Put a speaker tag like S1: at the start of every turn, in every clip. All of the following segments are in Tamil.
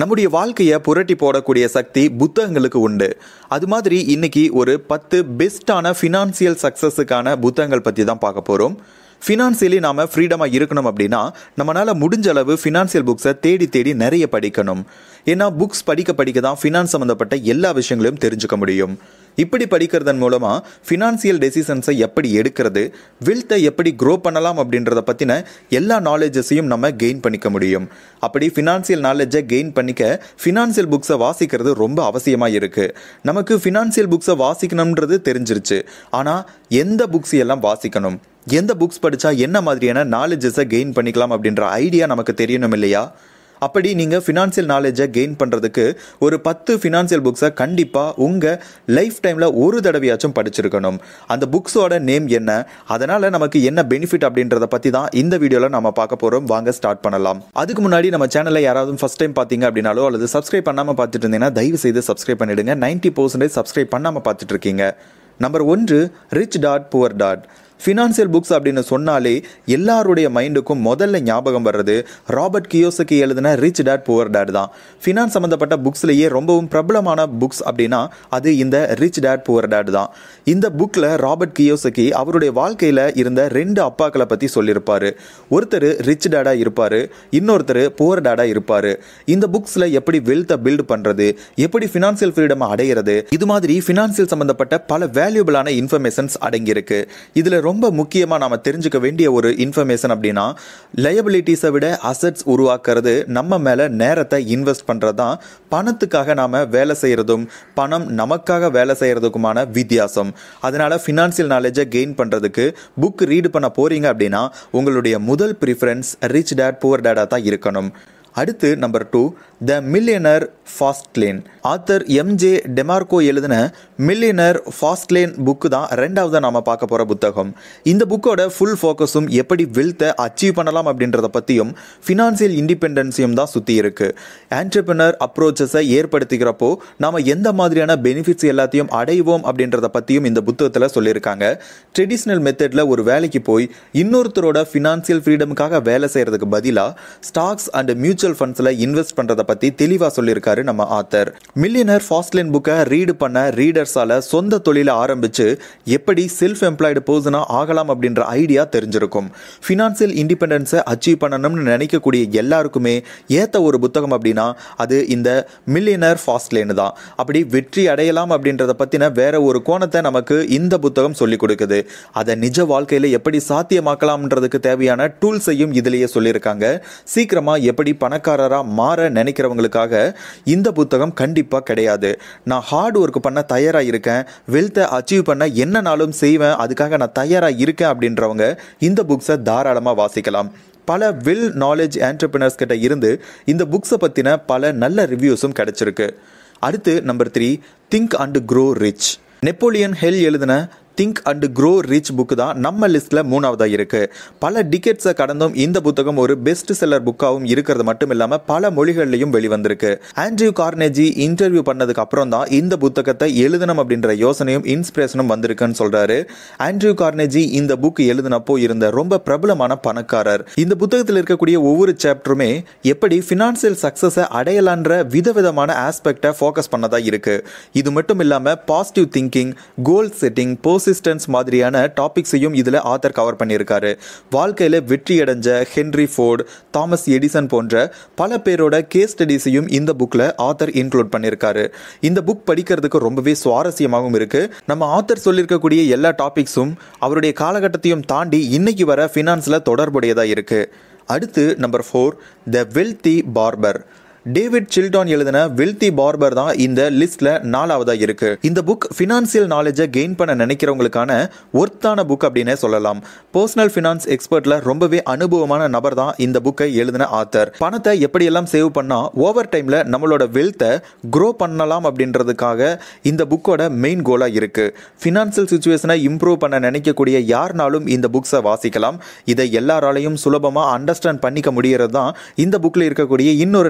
S1: நம்முடைய வாழ்க்கையை புரட்டி போடக்கூடிய சக்தி புத்தகங்களுக்கு உண்டு அது மாதிரி இன்னைக்கு ஒரு பத்து பெஸ்ட்டான ஃபினான்சியல் சக்ஸஸுக்கான புத்தகங்கள் பற்றி தான் பார்க்க போகிறோம் ஃபினான்சியலி நாம் ஃப்ரீடமாக இருக்கணும் அப்படின்னா நம்மளால் முடிஞ்ச அளவு ஃபினான்சியல் புக்ஸை தேடி தேடி நிறைய படிக்கணும் ஏன்னா புக்ஸ் படிக்க படிக்க தான் ஃபினான்ஸ் சம்மந்தப்பட்ட எல்லா விஷயங்களையும் தெரிஞ்சுக்க முடியும் இப்படி படிக்கிறதன் மூலமாக ஃபினான்சியல் டெசிஷன்ஸை எப்படி எடுக்கிறது வெல்த்தை எப்படி க்ரோ பண்ணலாம் அப்படின்றத பற்றின எல்லா நாலேஜஸையும் நம்ம கெயின் பண்ணிக்க முடியும் அப்படி ஃபினான்சியல் நாலேஜை கெயின் பண்ணிக்க ஃபினான்சியல் புக்ஸை வாசிக்கிறது ரொம்ப அவசியமாக இருக்குது நமக்கு ஃபினான்சியல் புக்ஸை வாசிக்கணுன்றது தெரிஞ்சிருச்சு ஆனால் எந்த புக்ஸ் எல்லாம் வாசிக்கணும் எந்த புக்ஸ் படித்தா என்ன மாதிரியான நாலேஜஸை கெயின் பண்ணிக்கலாம் அப்படின்ற ஐடியா நமக்கு தெரியணும் இல்லையா அப்படி நீங்கள் ஃபினான்சியல் நாலேஜை கெயின் பண்ணுறதுக்கு ஒரு பத்து ஃபினான்சியல் புக்ஸை கண்டிப்பாக உங்கள் லைஃப் டைமில் ஒரு தடவையாச்சும் படிச்சிருக்கணும் அந்த புக்ஸோட நேம் என்ன அதனால் நமக்கு என்ன பெனிஃபிட் அப்படின்றத பற்றி தான் இந்த வீடியோவில் நம்ம பார்க்க போகிறோம் வாங்க ஸ்டார்ட் பண்ணலாம் அதுக்கு முன்னாடி நம்ம சேனலை யாராவது ஃபஸ்ட் டைம் பார்த்தீங்க அப்படின்னாலோ அல்லது சப்ஸ்கிரைப் பண்ணாமல் பார்த்துட்டு இருந்தீங்கன்னா தயவு செய்து சப்ஸ்கிரைப் பண்ணிடுங்க நைன்ட்டி பர்சன்டேஜ் சப்ஸ்கிரைப் பண்ணாமல் பார்த்துட்டு இருக்கீங்க நம்பர் ஒன்று rich dad poor dad financial books அப்படின்னு சொன்னாலே எல்லாருடைய மைண்டுக்கும் முதல்ல ஞாபகம் வர்றது ராபர்ட் கியோசக்கு எழுதின ரிச் டேட் புவர் டேட் தான் ஃபினான்ஸ் சம்மந்தப்பட்ட புக்ஸ்லேயே ரொம்பவும் பிரபலமான புக்ஸ் அப்படின்னா அது இந்த ரிச் டேட் புவர் டேட் தான் இந்த புக்கில் ராபர்ட் கியோசக்கி அவருடைய வாழ்க்கையில் இருந்த ரெண்டு அப்பாக்களை பற்றி சொல்லியிருப்பார் ஒருத்தர் ரிச் டேடாக இருப்பார் இன்னொருத்தர் புவர் டேடாக இருப்பார் இந்த புக்ஸில் எப்படி வெல்த்தை பில்ட் பண்ணுறது எப்படி ஃபினான்சியல் ஃப்ரீடம் அடையிறது இது மாதிரி ஃபினான்சியல் சம்மந்தப்பட்ட பல வேல்யூபிளான இன்ஃபர்மேஷன்ஸ் அடங்கியிருக்கு இதில் ரொம்ப முக்கியமாக நாம் தெரிஞ்சுக்க வேண்டிய ஒரு இன்ஃபர்மேஷன் அப்படின்னா லயபிலிட்டிஸை விட அசட்ஸ் உருவாக்குறது நம்ம மேலே நேரத்தை இன்வெஸ்ட் பண்ணுறது தான் பணத்துக்காக நாம் வேலை செய்கிறதும் பணம் நமக்காக வேலை செய்கிறதுக்குமான வித்தியாசம் அதனால் ஃபினான்சியல் நாலேஜை கெயின் பண்ணுறதுக்கு புக் ரீடு பண்ண போகிறீங்க அப்படின்னா உங்களுடைய முதல் ப்ரிஃபரன்ஸ் ரிச் டேட் புவர் டேடாக தான் இருக்கணும் அடுத்து number two the millionaire fastlane author MJ DeMarco எழுதின மில்லியனர் ஃபாஸ்ட்லேன் புக்கு தான் ரெண்டாவது நாம பார்க்க போகிற புத்தகம் இந்த புக்கோட ஃபுல் ஃபோக்கஸும் எப்படி வெல்த்தை அச்சீவ் பண்ணலாம் அப்படின்றத பற்றியும் ஃபினான்சியல் இண்டிபெண்டன்ஸையும் தான் சுற்றி இருக்கு ஆண்டர்பிரினர் அப்ரோச்சஸை ஏற்படுத்திக்கிறப்போ நாம் எந்த மாதிரியான பெனிஃபிட்ஸ் எல்லாத்தையும் அடைவோம் அப்படின்றத பற்றியும் இந்த புத்தகத்தில் சொல்லியிருக்காங்க ட்ரெடிஷ்னல் மெத்தடில் ஒரு வேலைக்கு போய் இன்னொருத்தரோட ஃபினான்சியல் ஃப்ரீடமுக்காக வேலை செய்கிறதுக்கு பதிலாக ஸ்டாக்ஸ் அண்ட் மியூச்சுவல் மியூச்சுவல் ஃபண்ட்ஸில் இன்வெஸ்ட் பண்ணுறதை பற்றி தெளிவாக சொல்லியிருக்காரு நம்ம ஆத்தர் மில்லியனர் ஃபாஸ்ட்லைன் புக்கை ரீடு பண்ண ரீடர்ஸால் சொந்த தொழிலை ஆரம்பித்து எப்படி செல்ஃப் எம்ப்ளாய்டு பர்சனாக ஆகலாம் அப்படின்ற ஐடியா தெரிஞ்சிருக்கும் ஃபினான்சியல் இண்டிபெண்டன்ஸை அச்சீவ் பண்ணணும்னு நினைக்கக்கூடிய எல்லாருக்குமே ஏற்ற ஒரு புத்தகம் அப்படின்னா அது இந்த மில்லியனர் ஃபாஸ்ட்லைன் தான் அப்படி வெற்றி அடையலாம் அப்படின்றத பற்றின வேற ஒரு கோணத்தை நமக்கு இந்த புத்தகம் சொல்லிக் கொடுக்குது அதை நிஜ வாழ்க்கையில் எப்படி சாத்தியமாக்கலாம்ன்றதுக்கு தேவையான டூல்ஸையும் இதிலேயே சொல்லியிருக்காங்க சீக்கிரமாக எப்படி பணக்காரராக மாற நினைக்கிறவங்களுக்காக இந்த புத்தகம் கண்டிப்பாக கிடையாது நான் ஹார்ட் ஒர்க் பண்ண தயாராக இருக்கேன் வெல்த்தை அச்சீவ் பண்ண என்னனாலும் செய்வேன் அதுக்காக நான் தயாராக இருக்கேன் அப்படின்றவங்க இந்த புக்ஸை தாராளமாக வாசிக்கலாம் பல வெல் நாலேஜ் ஆண்டர்பிரினர்ஸ் கிட்ட இருந்து இந்த புக்ஸை பற்றின பல நல்ல ரிவ்யூஸும் கிடைச்சிருக்கு அடுத்து number three think and grow rich Napoleon Hill எழுதின think and grow rich book தான் நம்ம லிஸ்ட்டில் மூணாவதாக இருக்குது பல டிக்கெட்ஸை கடந்தும் இந்த புத்தகம் ஒரு பெஸ்ட் செல்லர் புக்காகவும் இருக்கிறது மட்டும் இல்லாமல் பல மொழிகள்லையும் வெளிவந்திருக்கு ஆண்ட்ரியூ கார்னேஜி இன்டர்வியூ பண்ணதுக்கு அப்புறம் தான் இந்த புத்தகத்தை எழுதணும் அப்படின்ற யோசனையும் இன்ஸ்பிரேஷனும் வந்திருக்குன்னு சொல்கிறாரு ஆண்ட்ரியூ கார்னேஜி இந்த புக் எழுதினப்போ இருந்த ரொம்ப பிரபலமான பணக்காரர் இந்த புத்தகத்தில் இருக்கக்கூடிய ஒவ்வொரு சாப்டருமே எப்படி ஃபினான்சியல் சக்ஸஸை அடையலான்ற விதவிதமான ஆஸ்பெக்டை ஃபோக்கஸ் பண்ணதா இருக்கு இது மட்டும் இல்லாமல் positive thinking goal setting pose persistence மாதிரியான டாபிக்ஸையும் இதில் ஆத்தர் கவர் பண்ணியிருக்காரு வாழ்க்கையில் வெற்றி அடைஞ்ச ஹென்ரி ஃபோர்டு தாமஸ் எடிசன் போன்ற பல பேரோட கேஸ் ஸ்டடீஸையும் இந்த புக்கில் ஆத்தர் இன்க்ளூட் பண்ணியிருக்காரு இந்த புக் படிக்கிறதுக்கு ரொம்பவே சுவாரஸ்யமாகவும் இருக்கு நம்ம ஆத்தர் சொல்லியிருக்கக்கூடிய எல்லா டாபிக்ஸும் அவருடைய காலகட்டத்தையும் தாண்டி இன்னைக்கு வர ஃபினான்ஸில் தொடர்புடையதாக இருக்கு அடுத்து number four the wealthy barber David Chilton எழுதின வெல்தி பார்பர் தான் இந்த லிஸ்ட்ல நாலாவதா இருக்கு இந்த புக் ஃபினான்சியல் நாலேஜை கெயின் பண்ண நினைக்கிறவங்களுக்கான ஒர்த்தான புக் அப்படின்னே சொல்லலாம் பர்சனல் ஃபினான்ஸ் எக்ஸ்பர்ட்ல ரொம்பவே அனுபவமான நபர் தான் இந்த புக்கை எழுதின ஆத்தர் பணத்தை எப்படியெல்லாம் சேவ் பண்ணா ஓவர் டைம்ல நம்மளோட வெல்த்தை க்ரோ பண்ணலாம் அப்படின்றதுக்காக இந்த புக்கோட மெயின் கோலா இருக்கு ஃபினான்சியல் சுச்சுவேஷனை இம்ப்ரூவ் பண்ண நினைக்கக்கூடிய யாருனாலும் இந்த புக்ஸை வாசிக்கலாம் இதை எல்லாராலையும் சுலபமாக அண்டர்ஸ்டாண்ட் பண்ணிக்க முடியறது தான் இந்த புக்கில் இருக்கக்கூடிய இன்னொரு நல்ல விஷயம்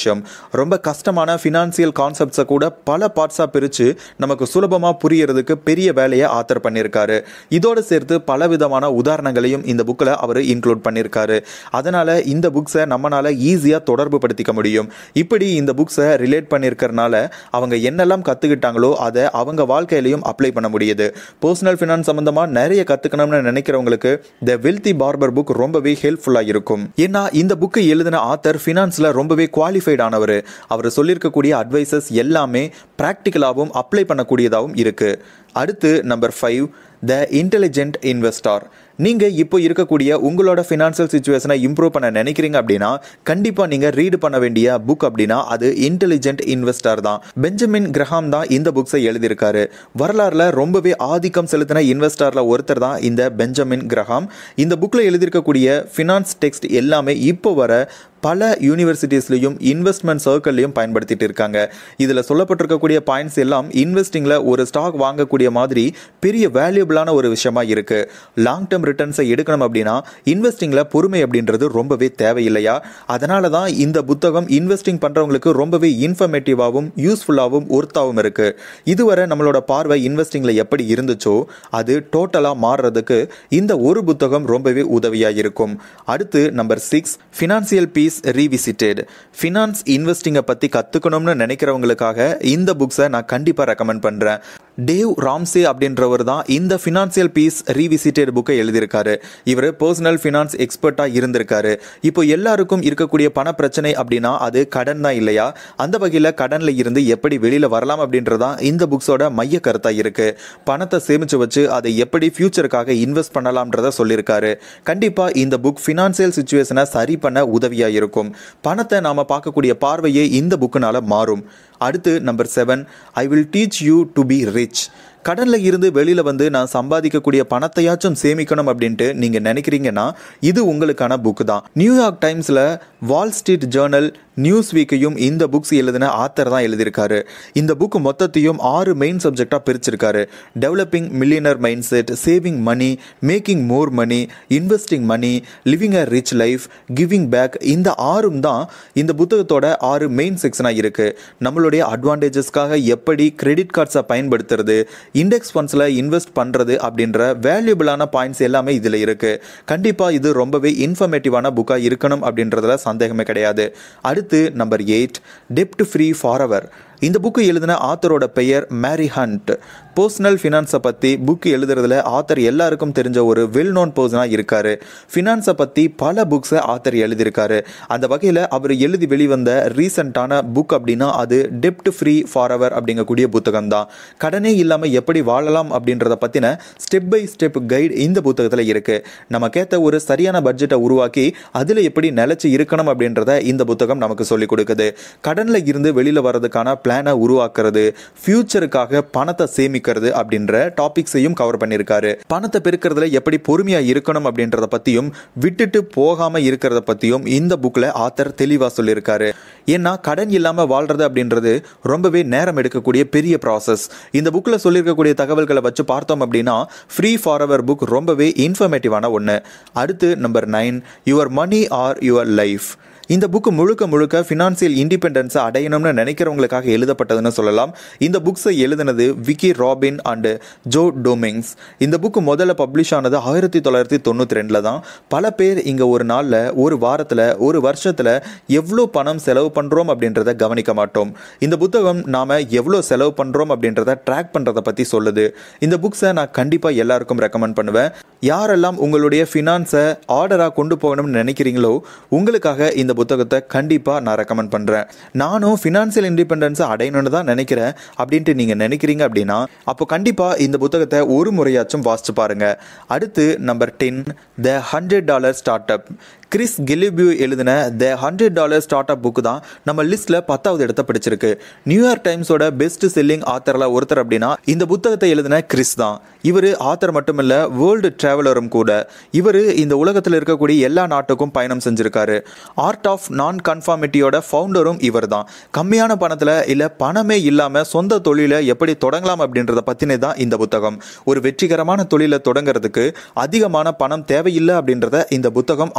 S1: விஷயம் ரொம்ப கஷ்டமான ஃபினான்சியல் கான்செப்ட்ஸை கூட பல பார்ட்ஸாக பிரித்து நமக்கு சுலபமாக புரியறதுக்கு பெரிய வேலையை ஆத்தர் பண்ணியிருக்காரு இதோடு சேர்த்து பல விதமான உதாரணங்களையும் இந்த புக்கில் அவர் இன்க்ளூட் பண்ணியிருக்காரு அதனால் இந்த புக்ஸை நம்மளால் ஈஸியாக தொடர்பு படுத்திக்க முடியும் இப்படி இந்த புக்ஸை ரிலேட் பண்ணியிருக்கறனால அவங்க என்னெல்லாம் கற்றுக்கிட்டாங்களோ அதை அவங்க வாழ்க்கையிலையும் அப்ளை பண்ண முடியுது பர்சனல் ஃபினான்ஸ் சம்மந்தமாக நிறைய கற்றுக்கணும்னு நினைக்கிறவங்களுக்கு த வெல்தி பார்பர் புக் ரொம்பவே ஹெல்ப்ஃபுல்லாக இருக்கும் ஏன்னா இந்த புக்கை எழுதின ஆத்தர் ஃபினான்ஸில் ரொம்பவே குவாலிஃபைட் ஆனவர் அவர் சொல்லியிருக்கக்கூடிய அட்வைசஸ் எல்லாமே ப்ராக்டிக்கலாகவும் அப்ளை பண்ணக்கூடியதாகவும் இருக்குது அடுத்து number five the intelligent investor நீங்கள் இப்போ இருக்கக்கூடிய உங்களோட ஃபினான்ஷியல் சுச்சுவேஷனை இம்ப்ரூவ் பண்ண நினைக்கிறீங்க அப்படின்னா கண்டிப்பாக நீங்கள் ரீடு பண்ண வேண்டிய புக் அப்படின்னா அது இன்டெலிஜென்ட் இன்வெஸ்டார் தான் பெஞ்சமின் கிரஹாம் தான் இந்த புக்ஸை எழுதியிருக்காரு வரலாறுல ரொம்பவே ஆதிக்கம் செலுத்தின இன்வெஸ்டாரில் ஒருத்தர் தான் இந்த பெஞ்சமின் கிரஹாம் இந்த புக்கில் எழுதியிருக்கக்கூடிய ஃபினான்ஸ் டெக்ஸ்ட் எல்லாமே இப்போ வர பல யூனிவர்சிட்டிஸ்லையும் இன்வெஸ்ட்மெண்ட் சர்க்கிள்லையும் பயன்படுத்திட்டு இருக்காங்க இதில் சொல்லப்பட்டிருக்கக்கூடிய பாயிண்ட்ஸ் எல்லாம் இன்வெஸ்டிங்கில் ஒரு ஸ்டாக் வாங்கக்கூடிய மாதிரி பெரிய வேல்யூபிளான ஒரு விஷயமா இருக்கு லாங் டேர்ம் ரிட்டர்ன்ஸை எடுக்கணும் அப்படின்னா இன்வெஸ்டிங்கில் பொறுமை அப்படின்றது ரொம்பவே தேவையில்லையா அதனால தான் இந்த புத்தகம் இன்வெஸ்டிங் பண்ணுறவங்களுக்கு ரொம்பவே இன்ஃபர்மேட்டிவாகவும் யூஸ்ஃபுல்லாகவும் ஒர்த்தாகவும் இருக்கு இதுவரை நம்மளோட பார்வை இன்வெஸ்டிங்கில் எப்படி இருந்துச்சோ அது டோட்டலாக மாறுறதுக்கு இந்த ஒரு புத்தகம் ரொம்பவே உதவியாக இருக்கும் அடுத்து number six financial peace revisited finance இன்வெஸ்டிங்கை பற்றி கற்றுக்கணும்னு நினைக்கிறவங்களுக்காக இந்த புக்ஸை நான் கண்டிப்பாக ரெக்கமெண்ட் பண்ணுறேன் டேவ் ராம்சே அப்படின்றவர் தான் இந்த ஃபினான்சியல் பீஸ் ரீவிசிட்டட் புக்கை எழுதியிருக்காரு இவர் பர்சனல் ஃபினான்ஸ் எக்ஸ்பர்ட்டாக இருந்திருக்காரு இப்போ எல்லாருக்கும் இருக்கக்கூடிய பண பிரச்சனை அப்படின்னா அது கடன் தான் இல்லையா அந்த வகையில் கடனில் இருந்து எப்படி வெளியில் வரலாம் அப்படின்றதான் இந்த புக்ஸோட மைய கருத்தாக இருக்கு பணத்தை சேமிச்சு வச்சு அதை எப்படி ஃபியூச்சருக்காக இன்வெஸ்ட் பண்ணலாம்ன்றத சொல்லியிருக்காரு கண்டிப்பாக இந்த புக் ஃபினான்சியல் சுச்சுவேஷனை சரி பண்ண உதவியாக இருக்கும் பணத்தை நாம் பார்க்கக்கூடிய பார்வையே இந்த புக்குனால மாறும் அடுத்து number seven I will teach you to be rich கடனில் இருந்து வெளியில் வந்து நான் சம்பாதிக்கக்கூடிய பணத்தையாச்சும் சேமிக்கணும் அப்படின்ட்டு நீங்கள் நினைக்கிறீங்கன்னா இது உங்களுக்கான புக்கு தான் நியூயார்க் டைம்ஸில் வால் ஸ்ட்ரீட் ஜேர்னல் நியூஸ் வீக்கையும் இந்த புக்ஸ் எழுதின ஆத்தர் தான் எழுதியிருக்காரு இந்த புக் மொத்தத்தையும் ஆறு மெயின் சப்ஜெக்டாக பிரிச்சிருக்காரு developing millionaire mind set saving money making more money investing money living a rich life giving back இந்த ஆறும் தான் இந்த புத்தகத்தோட ஆறு மெயின் செக்ஷனாக இருக்கு நம்மளுடைய அட்வான்டேஜஸ்க்காக எப்படி கிரெடிட் கார்ட்ஸை பயன்படுத்துறது இண்டெக்ஸ் ஃபண்ட்ஸில் இன்வெஸ்ட் பண்ணுறது அப்படின்ற வேல்யூபிளான பாயிண்ட்ஸ் எல்லாமே இதில் இருக்குது கண்டிப்பாக இது ரொம்பவே இன்ஃபர்மேட்டிவான புக்காக இருக்கணும் அப்படின்றதுல சந்தேகமே கிடையாது அடுத்து நம்பர் எயிட் டெப்ட் ஃப்ரீ ஃபார் இந்த புக்கு எழுதின ஆத்தரோட பெயர் மேரி ஹண்ட் பர்சனல் ஃபினான்ஸை பற்றி புக் எழுதுறதுல ஆத்தர் எல்லாருக்கும் தெரிஞ்ச ஒரு வெல் நோன் பர்சனாக இருக்காரு ஃபினான்ஸை பற்றி பல புக்ஸை ஆத்தர் எழுதியிருக்காரு அந்த வகையில் அவர் எழுதி வெளிவந்த ரீசெண்டான புக் அப்படின்னா அது டெப்ட் ஃப்ரீ ஃபார் அவர் அப்படிங்கக்கூடிய புத்தகம் தான் கடனே இல்லாமல் எப்படி வாழலாம் அப்படின்றத பற்றின ஸ்டெப் பை ஸ்டெப் கைடு இந்த புத்தகத்தில் இருக்குது நமக்கேற்ற ஒரு சரியான பட்ஜெட்டை உருவாக்கி அதில் எப்படி நிலச்சி இருக்கணும் அப்படின்றத இந்த புத்தகம் நமக்கு சொல்லிக் கொடுக்குது கடனில் இருந்து வெளியில் வர்றதுக்கான பிளானை உருவாக்குறது ஃபியூச்சருக்காக பணத்தை சேமிக்கிறது அப்படின்ற டாபிக்ஸையும் கவர் பண்ணியிருக்காரு பணத்தை பெருக்கிறதுல எப்படி பொறுமையா இருக்கணும் அப்படின்றத பத்தியும் விட்டுட்டு போகாம இருக்கிறத பத்தியும் இந்த புக்ல ஆத்தர் தெளிவா சொல்லியிருக்காரு ஏன்னா கடன் இல்லாம வாழ்றது அப்படின்றது ரொம்பவே நேரம் எடுக்கக்கூடிய பெரிய ப்ராசஸ் இந்த புக்ல சொல்லியிருக்கக்கூடிய தகவல்களை வச்சு பார்த்தோம் அப்படின்னா ஃப்ரீ ஃபார் அவர் புக் ரொம்பவே இன்ஃபர்மேட்டிவான ஒன்று அடுத்து number nine your money or your life இந்த புக்கு முழுக்க முழுக்க ஃபினான்சியல் இண்டிபெண்டன்ஸை அடையணும்னு நினைக்கிறவங்களுக்காக எழுதப்பட்டதுன்னு சொல்லலாம் இந்த புக்ஸை எழுதினது Vicki Robin and Joe Dominguez இந்த புக்கு முதல்ல பப்ளிஷ் ஆனது ஆயிரத்தி தொள்ளாயிரத்தி தொண்ணூற்றி ரெண்டில் தான் பல பேர் இங்கே ஒரு நாளில் ஒரு வாரத்தில் ஒரு வருஷத்தில் எவ்வளோ பணம் செலவு பண்ணுறோம் அப்படின்றத கவனிக்க மாட்டோம் இந்த புத்தகம் நாம் எவ்வளோ செலவு பண்ணுறோம் அப்படின்றத ட்ராக் பண்ணுறத பற்றி சொல்லுது இந்த புக்ஸை நான் கண்டிப்பாக எல்லாருக்கும் ரெக்கமெண்ட் பண்ணுவேன் யாரெல்லாம் உங்களுடைய ஃபினான்ஸை ஆர்டராக கொண்டு போகணும்னு நினைக்கிறீங்களோ உங்களுக்காக இந்த புத்தகத்தை கண்டிப்பாக நான் ரெக்கமெண்ட் பண்ணுறேன் நானும் ஃபினான்சியல் இண்டிபெண்டன்ஸை அடையணும்னு தான் நினைக்கிறேன் அப்படின்ட்டு நீங்கள் நினைக்கிறீங்க அப்படின்னா அப்போ கண்டிப்பாக இந்த புத்தகத்தை ஒரு முறையாச்சும் வாசிச்சு பாருங்க அடுத்து number ten the hundred dollar start up Chris Guillebeau எழுதின the hundred dollar start up book தான் நம்ம லிஸ்ட்டில் பத்தாவது இடத்த பிடிச்சிருக்கு நியூயார்க் டைம்ஸோட பெஸ்ட் செல்லிங் ஆத்தரில் ஒருத்தர் அப்படின்னா இந்த புத்தகத்தை எழுதின கிறிஸ் தான் இவர் ஆத்தர் மட்டுமில்ல வேர்ல்டு டிராவலரும் கூட இவர் இந்த உலகத்தில் இருக்கக்கூடிய எல்லா நாட்டுக்கும் பயணம் செஞ்சிருக்காரு ஆர்ட் ஆஃப் நான் கன்ஃபார்மிட்டியோட ஃபவுண்டரும் இவர் தான் கம்மியான பணத்தில் இல்லை பணமே இல்லாமல் சொந்த தொழிலை எப்படி தொடங்கலாம் அப்படின்றத பற்றினே தான் இந்த புத்தகம் ஒரு வெற்றிகரமான தொழிலை தொடங்குறதுக்கு அதிகமான பணம் தேவையில்லை அப்படின்றத இந்த புத்தகம் ஆணித்தரமாக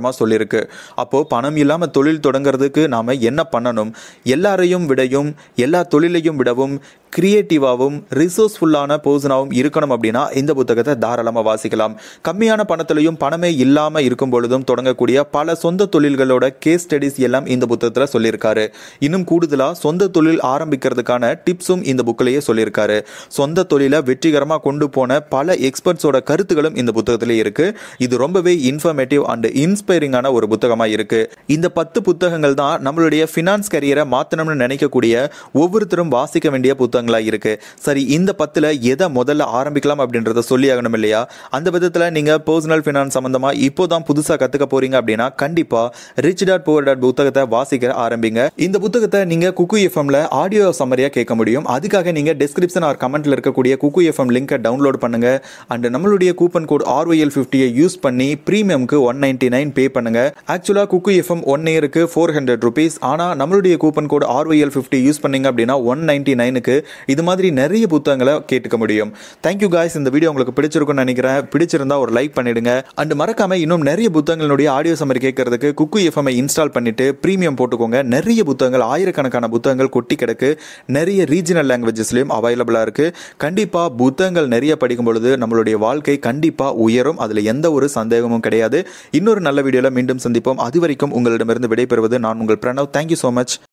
S1: வெற்றிகரமாக சொல்லியிருக்கு அப்போது பணம் இல்லாமல் தொழில் தொடங்குறதுக்கு நாம் என்ன பண்ணணும் எல்லாரையும் விடையும் எல்லா தொழிலையும் விடவும் கிரியேட்டிவாகவும் ரிசோர்ஸ்ஃபுல்லான பர்சனாகவும் இருக்கணும் அப்படின்னா இந்த புத்தகத்தை தாராளமாக வாசிக்கலாம் கம்மியான பணத்திலையும் பணமே இல்லாமல் இருக்கும் பொழுதும் தொடங்கக்கூடிய பல சொந்த தொழில்களோட கேஸ் ஸ்டடிஸ் எல்லாம் இந்த புத்தகத்தில் சொல்லியிருக்காரு இன்னும் கூடுதலாக சொந்த தொழில் ஆரம்பிக்கிறதுக்கான டிப்ஸும் இந்த புக்கிலேயே சொல்லியிருக்காரு சொந்த தொழிலை வெற்றிகரமாக கொண்டு போன பல எக்ஸ்பர்ட்ஸோட கருத்துகளும் இந்த புத்தகத்திலே இருக்கு இது ரொம்பவே இன்ஃபர்மேட்டிவ் அண்ட் இன்ஸ்பைரிங்கான ஒரு புத்தகமாக இருக்கு இந்த பத்து புத்தகங்கள் தான் நம்மளுடைய ஃபினான்ஸ் கரியரை மாற்றணும்னு நினைக்கக்கூடிய ஒவ்வொருத்தரும் வாசிக்க வேண்டிய புத்தகங்களாக இருக்கு சரி இந்த பத்தில் எதை முதல்ல ஆரம்பிக்கலாம் அப்படின்றத சொல்லி ஆகணும் இல்லையா அந்த விதத்தில் நீங்கள் பர்சனல் ஃபினான்ஸ் சம்மந்தமாக இப்போ தான் புதுசாக கற்றுக்க போறீங்க அப்படின்னா கண்டிப்பாக ரிச் டாட் புவர் டாட் புத்தகத்தை வாசிக்க ஆரம்பிங்க இந்த புத்தகத்தை நீங்கள் குக்கு எஃப்எம்ல ஆடியோ சம்மரியாக கேட்க முடியும் அதுக்காக நீங்கள் டிஸ்கிரிப்ஷன் ஆர் கமெண்ட்ல இருக்கக்கூடிய குக்கு எஃப்எம் லிங்கை டவுன்லோட் பண்ணுங்க அண்ட் நம்மளுடைய கூப்பன் கோட் ஆர்ஒஎல் ஃபிஃப்டியை யூஸ் பண்ணி ப்ரீமியம்க்கு ஒன் நைன்டி நைன் பே பண்ணுங்க ஆக்சுவலாக குக்கு எஃப்எம் ஒன் இயருக்கு ஃபோர் ஹண்ட்ரட் ருபீஸ் ஆனால் நம்மளுடைய coupon code ROL fifty use பண்ணீங்க அப்படின்னா ஒன் நைன்டி நைனுக்கு இது மாதிரி நிறைய புத்தகங்களை கேட்டுக்க முடியும் தேங்க்யூ காய்ஸ் இந்த வீடியோ உங்களுக்கு பிடிச்சிருக்கும்னு நினைக்கிறேன் பிடிச்சிருந்தா ஒரு லைக் பண்ணிடுங்க அண்ட் மறக்காம இன்னும் நிறைய புத்தகங்களுடைய ஆடியோ சம்மரி கேட்கறதுக்கு குக்கு எஃப்எம் இன்ஸ்டால் பண்ணிட்டு ப்ரீமியம் போட்டுக்கோங்க நிறைய புத்தகங்கள் ஆயிரக்கணக்கான புத்தகங்கள் கொட்டி கிடக்கு நிறைய ரீஜனல் லாங்குவேஜஸ்லையும் அவைலபிளாக இருக்கு கண்டிப்பாக புத்தகங்கள் நிறைய படிக்கும் பொழுது நம்மளுடைய வாழ்க்கை கண்டிப்பாக உயரும் அதில் எந்த ஒரு சந்தேகமும் கிடையாது இன்னொரு நல்ல வீடியோவில் மீண்டும் சந்திப்போம் அது வரைக்கும் உங்களிடமிருந்து விடைபெறுவது நான் உங்கள் பிரணவ் தேங்க்யூ ஸோ மச்